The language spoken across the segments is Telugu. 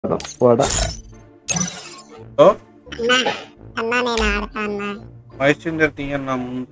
వడ ఓ అన్నా అన్నా నేను ఆడతా అన్నా వాయిస్ చేంజర్ తీయన్నా ముందు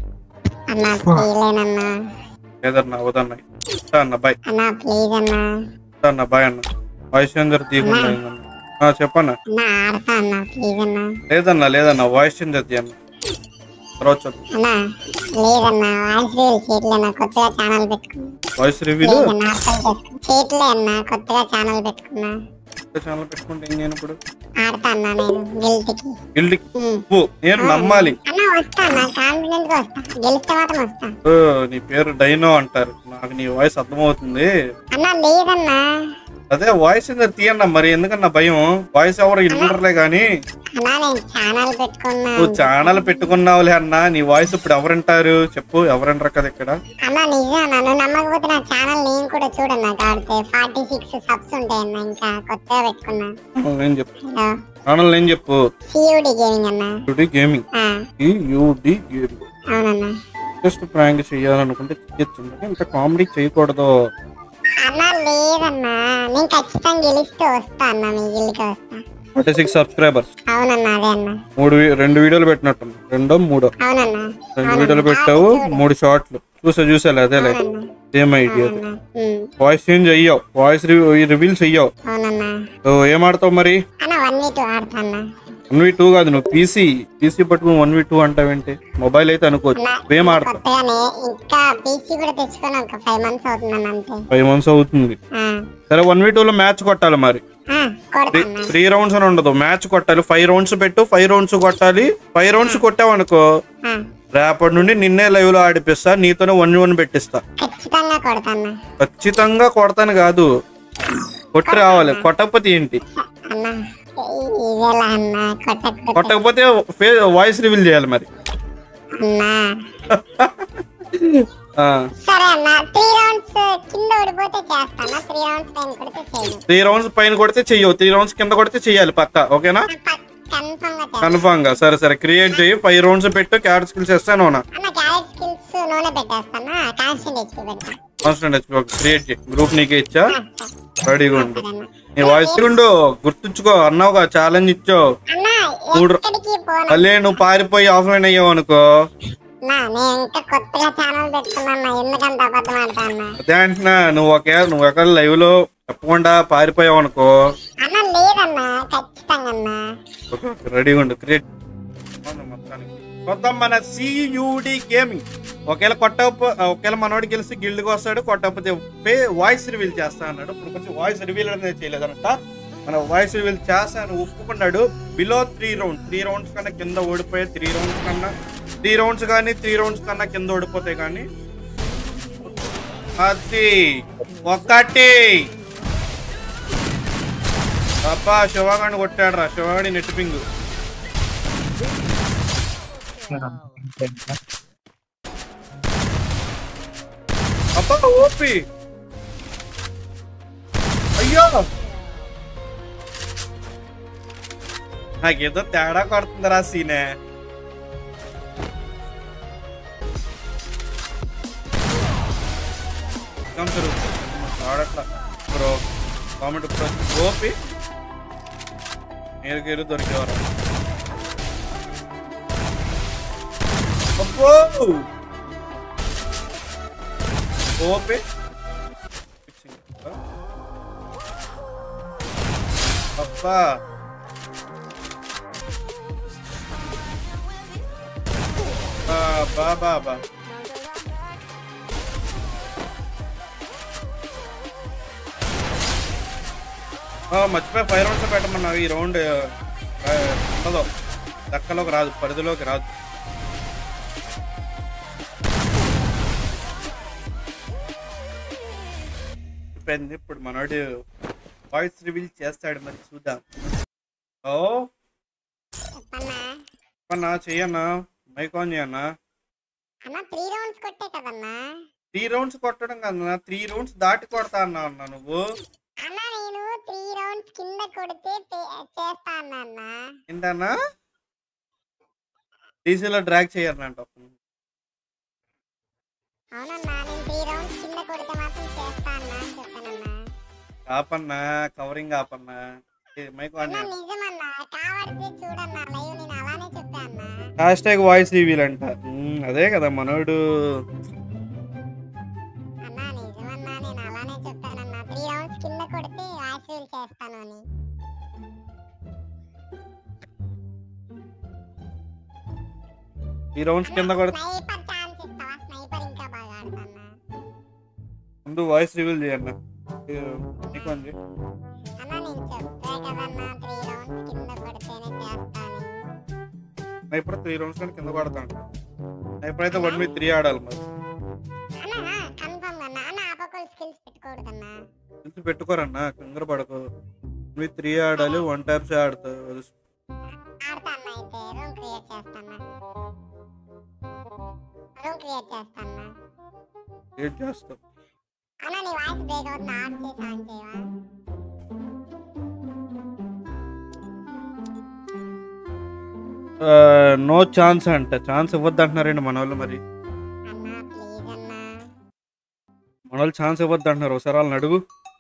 అన్నా తీయలేనన్నా లేదన్నా అవదన్నా ఇస్తా అన్న బాయ్ అన్నా ప్లీజ్ అన్నా ఇస్తా అన్న బాయ్ అన్న వాయిస్ చేంజర్ తీయకుండా అయిందన్న. ఆ చెప్పన్నా అన్నా ఆడతా అన్నా ప్లీజ్ అన్నా లేదన్నా లేదన్నా వాయిస్ చేంజర్ తీయన్న తర్వాత చెప్పు అన్నా లేదన్నా వాయిస్ రీల్ చేయట్లేనా కొత్తగా ఛానల్ పెట్టుకున్నా వాయిస్ రివ్యూలు ప్లీజ్ అన్నా అర్థం చేసుకో చేయట్లే అన్నా కొత్తగా ఛానల్ పెట్టుకున్నా ఛానల్ పెట్టుకుంటే ఏం చేయను ఇప్పుడు ఆడతా అన్నా నేను గిల్ట్కి గిల్డ్ ఉమ్. ఓ నేను నమ్మాలి అన్నా వస్తా అన్నా కాన్ఫిడెంట్ గా వస్తా గెలిస్తే మాత్రం వస్తా ఓ, నీ పేరు డైనో అంటారు నాకు నీ వాయిస్ అర్థమవుతుంది అన్నా లేదన్నా అదే వాయిస్ ఎందుకు తీయన్నా మరి ఎందుకన్నా భయం వాయిస్ ఎవరు వింటారులే గాని అన్నా నేను ఛానల్ పెట్టుకున్నా నువ్వు ఛానల్ పెట్టుకున్నావులే అన్నా నీ వాయిస్ ఇప్పుడు ఎవరంటారు చెప్పు ఎవరంటారు కదా ఇక్కడ అన్నా నిజానా నువ్వు నమ్మకపోతే నా ఛానల్ నేను కూడా చూడన్నా కాడితే ఫార్టీ సిక్స్ సబ్స్ ఉంటాయన్నా ఇంకా కొత్తగా పెట్టుకున్నా ఛానల్ నేను చెప్పు హలో ఛానల్ నేను చెప్పు సియూడి గేమింగ్ అన్నా యూడి గేమింగ్ ఆ, యూడి గేమింగ్ అవునన్నా జస్ట్ ప్రాంక్ చేయాలనుకుంటే చేయొచ్చు ఇంత కామెడీ చేయకూడదు అన్నా లేదన్నా నేను ఖచ్చితంగా గెలిస్తే వస్తా అన్నా మీ గిల్లికి వస్తా ఫార్టీ సిక్స్ సబ్స్క్రైబర్స్ అవునన్నా అదే అన్నా మూడు వీ- రెండు వీడియోలు పెట్టినట్టు రెండో మూడో అవునన్నా రెండు వీడియోలు పెట్టావు మూడు షార్ట్లు చూసా చూసాలే అదేలే అవునన్నా సేమ్ ఐడియా అవునన్నా ఉమ్, వాయిస్ చేంజ్ అయ్యావు వాయిస్ రివీల్ చెయ్యవు అవునన్నా సో ఏం ఆడతావు మరి అన్న వన్ వీ టూ ఆడతా అన్నా వన్ వి టూ కాదు నువ్వు పీసీ పీసీ పట్టుకుని వన్ వి టూ అంటావేంటి మొబైల్ అయితే అనుకోవచ్చు ఏం ఆడతావు కొత్తగానే ఇంకా పీసీ కూడా తెచ్చుకొని ఒక ఫైవ్ మంత్స్ అవుతుందన్న అంతే ఫైవ్ మంత్స్ అవుతుంది ఆ, సరే వన్ వి లో మ్యాచ్ కొట్టాలి మరి ఆ, కొడతా అన్నా త్రీ రౌండ్స్ అని ఉండదు మ్యాచ్ కొట్టాలి ఫైవ్ రౌండ్స్ పెట్టు ఫైవ్ రౌండ్స్ కొట్టాలి ఫైవ్ రౌండ్స్ కొట్టావనుకో ఆ, రేపటి నుండి నిన్నే లైవ్ లో ఆడిపిస్తా నీతోనే వన్ వన్ పెట్టిస్తా ఖచ్చితంగా కొడతా అన్నా ఖచ్చితంగా కొడతాను కాదు కొట్టి రావాలి కొట్టకపోతే ఏంటి అన్నా ఇదేలా అన్నా కొట్టకపోతే కొట్టకపోతే ఫే వాయిస్ రివీల్ చేయాలి మరి అన్నా ఆ సరే అన్న త్రీ రౌండ్స్ కింద ఓడిపోతే చేస్తానా త్రీ రౌండ్స్ పైన కొడితే చేయను త్రీ రౌండ్స్ పైన కొడితే చెయ్యవు త్రీ రౌండ్స్ కింద కొడితే చెయ్యాలి పక్క ఓకేనా కన్ఫర్మ్ గా చేస్తాను కన్ఫామ్ గా సరే సరే క్రియేట్ చేయి ఫైవ్ రౌండ్స్ పెట్టు క్యారెట్ స్కిల్స్ వేస్తాను నా అన్న క్యారెట్ స్కిల్స్ నూనె పెట్టేస్తానా కాన్స్టెంట్ హెచ్పి పెడతా కాన్స్టెంట్ హెచ్పి క్రియేట్ చేయి గ్రూప్ నీకే ఇచ్చా రెడీగా ఉండు సరే అన్న. నీ వాయిస్ ఉండు గుర్తుంచుకో అన్నావుగా ఛాలెంజ్ ఇచ్చావు అన్న మూడు- ఎక్కడికి పోను మళ్ళీ నువ్వు పారిపోయి ఆఫ్లైన్ అయ్యావు అనుకో అన్నా, నేను ఇంకా కొత్తగా ఛానల్ పెట్టుకున్నా ఎందుకంత అబద్ధం ఆడతా అన్న అదే అంటున్నా నువ్వు ఒకే నువ్వు ఒకవేళ లైవ్ లో చెప్పకుండా పారిపోయావు అనుకో అన్న లేదన్నా ఖచ్చితంగా అన్నా రెడీగా ఉండు క్రియేట్ మొత్తానికి మొత్తం మన సియుడి గేమింగ్ ఒకవేళ కొట్టకపో ఒకవేళ మనోడు గెలిచి గిల్డ్కి వస్తాడు కొట్టకపోతే వాయిస్ రివీల్ చేస్తా అన్నాడు ఇప్పుడు కొంచెం వాయిస్ రివీల్ అనేది చేయలేదన్నట మన వాయిస్ రివీల్ చేస్తాను ఒప్పుకున్నాడు below three rounds three rounds కన్నా కింద ఓడిపోయే త్రీ రౌండ్స్ కన్నా త్రీ రౌండ్స్ కానీ త్రీ రౌండ్స్ కన్నా కింద ఓడిపోతే కానీ అది ఒకటి అబ్బా శివగాడిని కొట్టాడు రా శివగాడి నెట్ పింగ్ అబ్బా ఓపి అయ్యో నాకేదో తేడా కొడుతుందిరా సీనే కంసరు ఆడట్లా బ్రో కామెంట్ ఇప్పుడు ఓపి మీరు గేరు దొరికేవారు అబ్బో ఓపి అబ్బా బా బా బా ఆ, మర్చిపోయి ఫైవ్ రౌండ్స్ పెట్టమన్నావు ఈ రౌండ్ ఆ, ఉండదు లెక్కలోకి రాదు పరిధిలోకి రాదు అయిపోయింది ఇప్పుడు మనోడు వాయిస్ రివీల్ చేస్తాడు మరి చూద్దాం ఓ చెప్పన్నా అన్నా చెయ్యన్నా మైక్ ఆన్ చేయన్నా అన్న త్రీ రౌండ్స్ కొట్టే కదన్నా త్రీ రౌండ్స్ కొట్టడం కదన్నా త్రీ రౌండ్స్ దాటి కొడతా అన్నా అన్నా నువ్వు అన్న నేను త్రీ రౌండ్స్ కింద కొడితే తే- చేస్తా అన్నా అన్న ఏంటన్నా డీసీలో డ్రాగ్ చేయరంట అవునన్నా నేను త్రీ రౌండ్స్ కింద కొడితే మాత్రం చేస్తా అన్నా అని చెప్పానన్నా ఆపన్నా కవరింగ్ ఆపన్నా ఏ, మైక్ ఆన్ అన్నా నిజమన్నా కావడితే చూడన్నా లైవ్ నేను అలానే చెప్పా అన్నా హ్యాష్ ట్యాగ్ వాయిస్ రివీల్ అంట ఉమ్, అదే కదా మనోడు అన్నా నిజమన్నా నేను అలానే చెప్పానన్నా త్రీ రౌండ్స్ కింద కొడితే వాయిస్ రీల్ చేస్తాను అని ఈ రౌండ్స్ కింద కూడా స్నైపర్ ఛాన్స్ ఇస్తావా స్నైపర్ ఇంకా బాగా ఆడతాన్నా ముందు వాయిస్ రివీల్ చేయన్న ఏ, మైక్ ఆన్ చేయి. అన్నా నేను చెప్పా కదన్నా త్రీ రౌండ్స్ కింద కొడితేనే చేస్తాను నేను ఇప్పుడు త్రీ రౌండ్స్ కానీ కింద పడతాను నేను ఇప్పుడైతే వన్ మీ త్రీ ఆడాలి మరి అన్నా కన్ఫర్మ్ అన్నా అన్న ఆపకోల్ స్కిల్స్ పెట్టుకోకూడదన్నా తెలిసి పెట్టుకోరన్నా కంగారు పడకు మీ త్రీ ఆడాలి వన్ టైప్స్ ఆడతావు ఆడతా అన్న అయితే రూమ్ క్రియేట్ చేస్తానా రూమ్ క్రియేట్ చేస్తానా ఏం చేస్తావు అన్న నీ వాయిస్ బ్రేక్ అవుతుంది ఆఫ్ చేసి ఆన్ చేయవా నో ఛాన్స్ అంట ఛాన్స్ ఇవ్వద్దు అంటున్నారండి మన వాళ్ళు మరి అన్న ప్లీజ్ అన్న మన వాళ్ళు ఛాన్స్ ఇవ్వద్దు అంటున్నారు ఒకసారి వాళ్ళని అడుగు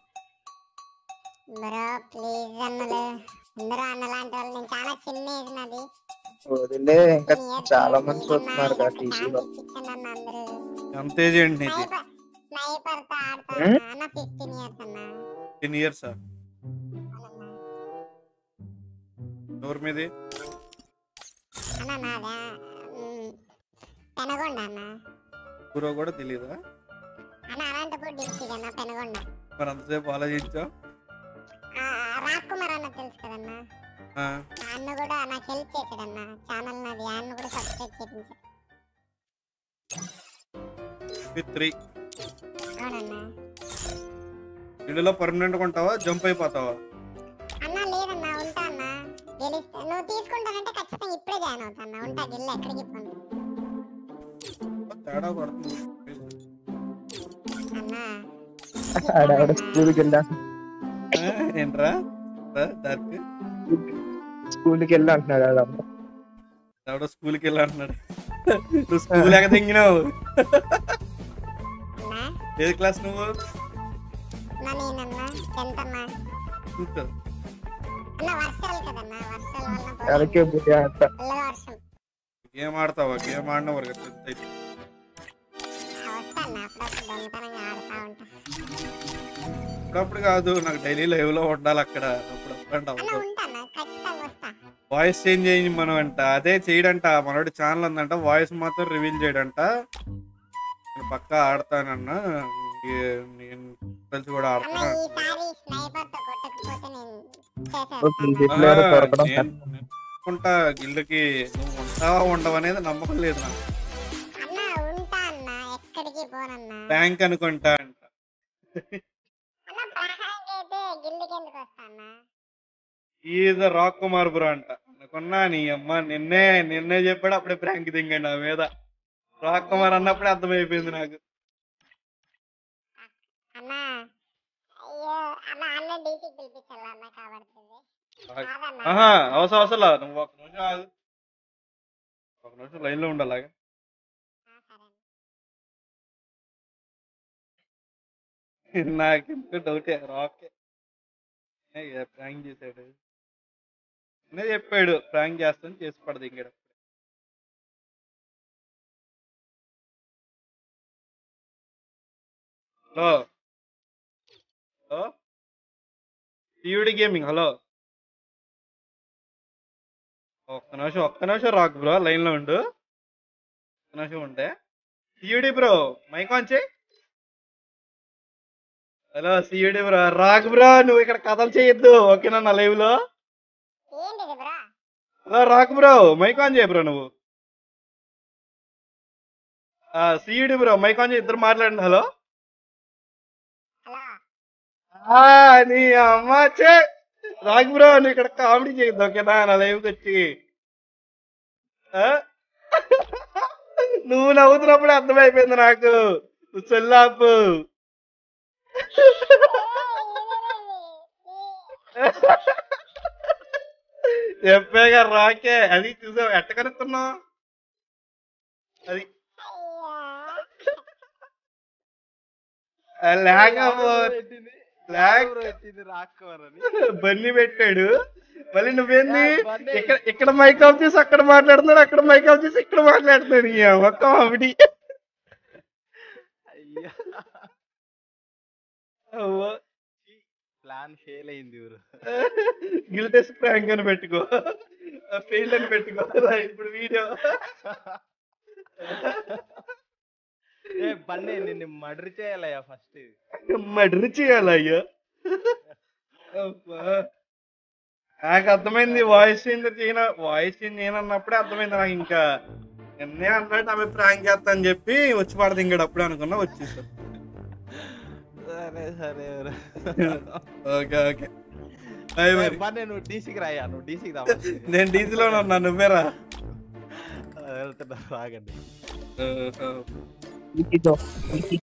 బ్రో ప్లీజ్ అన్నలు అందరూ అన్న లాంటి వాళ్ళు నేను చాలా చిన్న ఏజ్ నాది వదిలే ఇంకా Ten years చాలా old. మంది Please అన్న, చూస్తున్నారు కదా ఇదొక టీసీలో chance ఇచ్చేయండి అన్న అందరూ ఎంత ఏజ్ ఏంటి నీది స్నైపర్ స్నైపర్ తో ఆడతా Hmm? అన్న ఫిఫ్టీన్ ఇయర్స్ అన్న టెన్ ఇయర్స్ అవునన్నా. ఎవరి మీది అన్న నాదా మ్, పెనగొండ అన్న ఊరో కూడా తెలియదా అన్న అనంతపూర్ డిస్టిక్ అన్న పెనగొండ మరి అంతసేపు ఆలోచించావు ఆ, రాజ్ కుమార్ అన్న తెలుసు కదన్నా ఆ, ఆ అన్న కూడా నాకు హెల్ప్ చేశాడన్న ఛానల్ నాది ఆ అన్న కూడా సబ్స్క్రైబ్ చేయించాడు మీ త్రీ అవునన్నా ఇల్లులో పర్మనెంట్ ఉంటావా జంప్ అయిపోతావా అన్న లేదన్నా ఉంటా అన్న గెలిస్తే నువ్వు తీసుకుంటానంటే ఖచ్చితంగా ఇప్పుడే జాయిన్ అవుతా అన్న ఉంటా గిల్ల ఎక్కడికి పోను తేడా పడుతుంది అన్న ఆడాడ స్కూల్కి వెళ్ళా ఆ, ఏంట్రా రా, డార్క్ స్కూల్కి వెళ్ళి అంటున్నాడు కదా అమ్మ ఎవడో స్కూల్కి వెళ్ళి అంటున్నాడు నువ్వు స్కూల్ ఎక్కడ తెంగినావు అన్న ఏది క్లాస్ నువ్వు అన్న నేనన్నా టెన్త్ అన్న Tenth. అన్న వర్షాలు కదన్నా వర్షాల వల్ల పోయింది. ఎవరికే బుద్ధి అంత ఫుల్ వర్షం గేమ్ ఆడతావా గేమ్ ఆడిన వరకు tenth అయితే ఆ, వస్తా అన్న అప్పుడప్పుడు దొంగతనంగా ఆడుతా ఉంటా అప్పుడప్పుడు కాదు నాకు డైలీ లైవ్ లో ఉండాలి అక్కడ అప్పుడప్పుడు అంటే అన్న అవ్వదు ఉంటా అన్న ఖచ్చితంగా వస్తా వాయిస్ చేంజ్ చేయండి మనం అంట అదే చేయడంట మనోడి ఛానల్ ఉందంట వాయిస్ మాత్రం రివీల్ చేయడంట నేను పక్కా ఆడతానన్నా ఏ- నేను తెలిసి కూడా అన్న ఆడతాను ఈసారి స్నైపర్ తో కొట్టకపోతే నేను ఓకే, చేసేస్తాను ఇట్లా ఎవరో దొరకడం నేను అనుకుంటా గిల్లుకి నువ్వు ఉంటావా ఉండవు అనేది నమ్మకం లేదు నాకు అన్న ఉంటా అన్న ఎక్కడికి పోనన్నా బ్యాంక్ అనుకుంటా అంట అన్న ప్రహాంక్ అయితే గిల్లుకి ఎందుకు వస్తా అన్న ఈజ్ రాక్ కుమార్ బ్రో అంట అనుకున్నా నీ అమ్మ నిన్నే నిన్నే చెప్పాడు అప్పుడే ప్రాంక్ దింగండి నా మీద రాక్ కుమార్ అన్నప్పుడే అర్థమైపోయింది నాకు అన్న అయ్యో అన్న అన్న డీసీకి పిలిపించాలి అన్న కాబడుతుంది కాదన్న ఆహా అవసరం అవసరం నువ్వు ఒక నిమిషం ఆగు ఒక నిమిషం లైన్ లో ఉండాలి అలాగే ఆ, సరే నాకు ఎందుకు డౌటే రాకే ప్రాంక్ చేశాడు నేనే చెప్పాడు ప్రాంక్ చేస్తాను చేసి పడదు ఇంకడ hello hello TVD gaming hello ఒక్క నిమిషం ఒక్క నిమిషం రాక్ బ్రో లైన్ లో ఉండు ఒక్క నిమిషం ఉంటే టీవీడి బ్రో మైక్ ఆన్ చేయి hello CUD bro rock bro నువ్వు ఇక్కడ కథలు చేయొద్దు ఓకేనా నా లైవ్ లో ఏంటిది bro hello rock bro mic on చేయ బ్రో నువ్వు సియుడి బ్రో మైక్ ఆన్ చేయి ఇద్దరు మాట్లాడండి హలో హలో ఆ, నీ అమ్మ చే రాక్ బ్రో నువ్వు ఇక్కడ కామెడీ చేయొద్దు ఓకేనా నా లైవ్ కి వచ్చి ఆ? నువ్వు నవ్వుతున్నప్పుడే అర్థమైపోయింది నాకు నువ్వు చెల్లాపు చెప్పాగా రాకే అది చూసావు ఎట్ట కనుక్కున్నావు అది లేకపోతే ఫ్లాగ్ ఎవరు వచ్చింది రాసుకోరని బన్నీ పెట్టాడు మళ్ళీ నువ్వేంది యా, బన్నీ. ఇక్కడ ఇక్కడ మైక్ ఆఫ్ చేసి అక్కడ మాట్లాడుతున్నాడు అక్కడ మైక్ ఆఫ్ చేసి ఇక్కడ మాట్లాడుతున్నాడు ఈ ఒక్క కామెడీ అయ్యా ప్లాన్ ఫెయిల్ అయింది ఊరు గిల్టెస్ ప్రాంక్ అని పెట్టుకో ఫెయిల్ అని పెట్టుకో రా ఇప్పుడు వీడియో ఏ బండి నిన్ను మర్డర్ చేయాలయ్యా ఫస్ట్ మర్డర్ చేయాలి అయ్యో అబ్బా. నాకు అర్థమైంది వాయిస్ చేంజ్ చేయన వాయిస్ చేంజ్ చేయనన్నప్పుడే అర్థమైంది నాకు ఇంకా ఎన్నే అన్నాడు ఆమె ప్రాంక్ చేస్తా అని చెప్పి వచ్చి పడదు ఇంకడు అప్పుడే అనుకున్నా వచ్చేసాడు సరే సరే ఊరు. ఓకే ఓకే బాయ్ ఏ, మరి బండి నువ్వు డీసీకి రాయా నువ్వు డీసీకి రా నేను డీజీలో ఉన్నా నువ్వేరా వెళ్తున్నా రాగండి ఓహో. ఇదిగో, ఇది